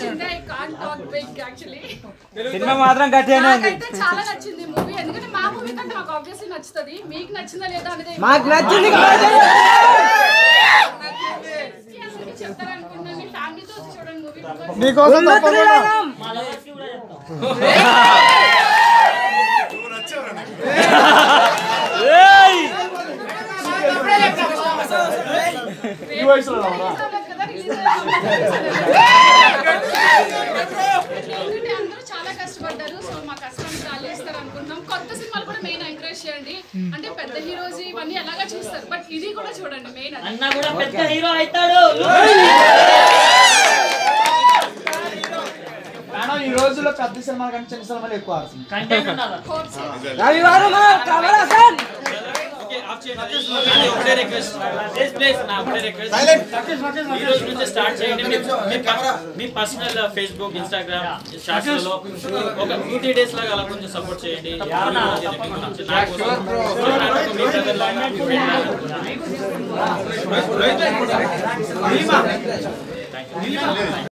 నచ్చింది I can't talk big actually cinema మాత్రం గట్టిగానే ఉంది నాకైతే చాలా నచ్చింది మూవీ ఎందుకంటే మా మూవీ కంటే నాకు ఆబ్వియస్లీ నచ్చుతుంది మీకు నచ్చిందా లేదా అనేది మాకు నచ్చింది అసలు చెప్తారనుకుంటున్నాను మీ ఫ్యామిలీతో వచ్చి చూడండి మూవీ నీకోసం తప్పకుండా ఈ వయసులో రావరా? ఎందుకంటే అందరూ చాలా కష్టపడ్డారు సో మా కష్టాన్ని కాలేస్తారు అనుకుంటున్నాం కొత్త సినిమాలు కూడా మెయిన్ ఎంకరేజ్ చేయండి అంటే పెద్ద హీరోస్ ఇవన్నీ ఎలాగా చూస్తారు బట్ ఇది కూడా చూడండి మెయిన్ అది అన్న కూడా పెద్ద హీరో అవుతాడు మేడం ఈ రోజుల్లో పెద్ద సినిమాలు కంటే చిన్న సినిమాలు ఎక్కువ ఆడుతుంది కంటెంట్ ఉండాలి హోప్స్ రవివారం కమల్ హాసన్ ఒకటే రిక్వెస్ట్ ప్లీజ్ నా ఒకటే రిక్వెస్ట్ ఈ రోజు నుంచి స్టార్ట్ చేయండి మీ- మీ ప- మీ పర్సనల్ ఫేస్బుక్ ఇన్స్టాగ్రామ్ షార్ట్స్ లో ఒక టూ త్రీ డేస్ లాగా అలా కొంచెం సపోర్ట్ చేయండి నాకు నాకు మీ brother లాగా, మీ friend లాగా.